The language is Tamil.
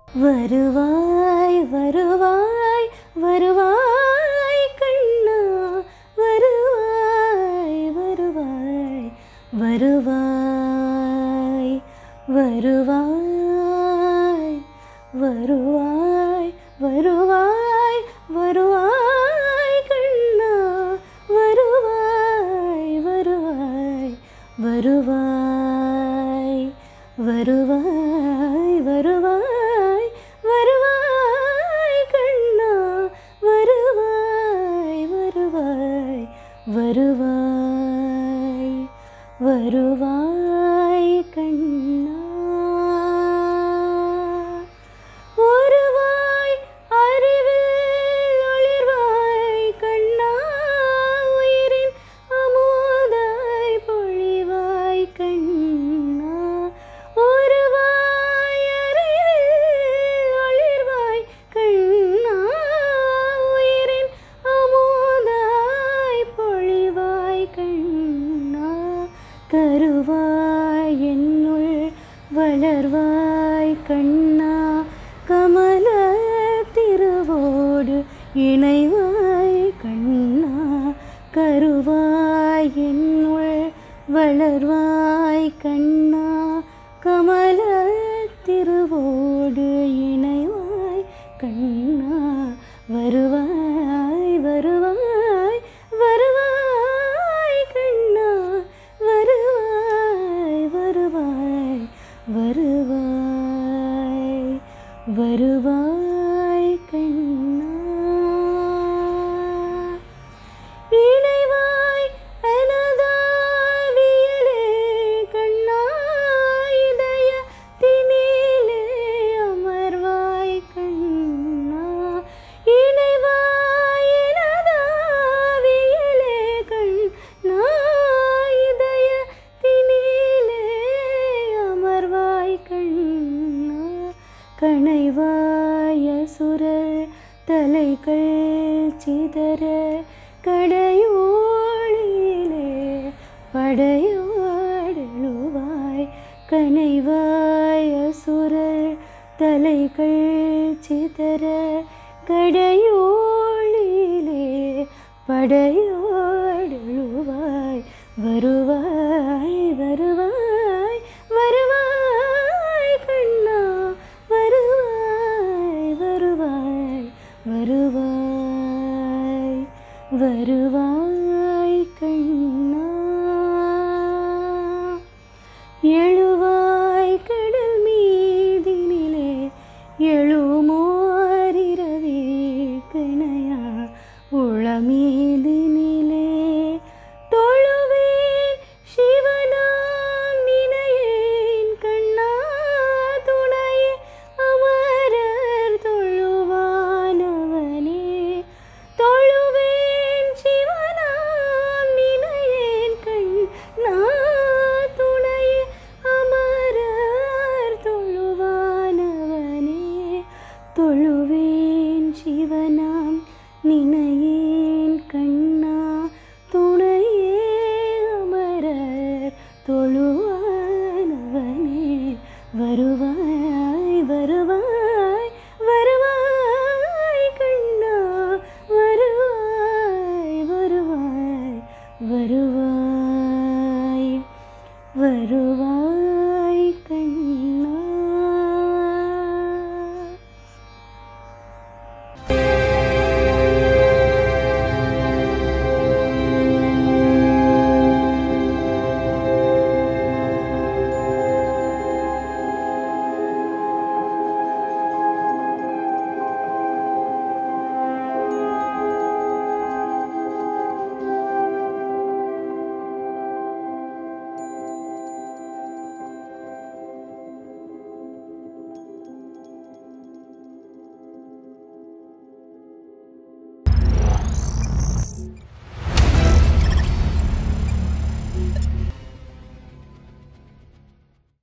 வருவாய் வருவாய் வருவாய் கண்ணா வருவாய் வருவாய் வருவாய் வருவாய் வருவாய் வருவாய் வருவாய் கண்ணா வருவாய் வருவாய் வருவாய் வருவாய் வருவாய் வருவாய் கண்ணா வருவாய் வருவாய் வருவாய் வருவாய் கண்ணா ஒருவாய் அறிவில் ஒளிர்வாய் கண்ணா உயிரின் அமுதாய் பொழிவாய் கண்ணா ஒருவாய் அறிவில் ஒளிர்வாய் கண்ணா உயிரின் அமுதாய் பொழிவாய் கண்ணா கருவாய் என்னுள் வளர்வாய் கண்ணா கமல திருவோடு இணைவாய் கண்ணா கருவாய் என்னுள் வளர்வாய் கண்ணா கமல திருவோடு இணைவாய் கண்ணா வருவாய் வருவாய் வருவாய் கண்ணா வருவாய் வருவாய் வருவாய் வருவாய் கண்ணா இணைவாய் எனதாவியலே கண்ணா இதய தினிலே அமர்வாய் கண்ணா இணைவாய் எனதாவியலே கண்ணா இதய தினிலே அமர்வாய் கண்ணா கணைவாய சுரர் தலைகள் சிதற கடையோளிலே படையோடழுவாய் கணைவாய சுரர் தலைகள் சிதற கடையோளிலே படையோடழுவாய் வருவாய் வருவாய் வருவாய் கண்ணா வருவாய் வருவாய் வருவாய் வருவாய் கண்ணா எழுவாய் கடல் மீதினிலே எழுமோரிரவே கணையா உளமீதினிலே தொழுவேன் சிவனாம் நினையேன் கண்ணா துணையே அமரர் தொழுவானவனே தொழுவேன் சிவனாம் நினையேன் கண்ணா துணையே அமரர் தொழுவானவனே தொழுவேன் சிவனாம் நினையேன் கண்ணா துணையே அமரர் தொழுவானவனே வருவாய் வருவாய் வருவாய் கண்ணா வருவாய் வருவாய் வருவாய் வருவாய்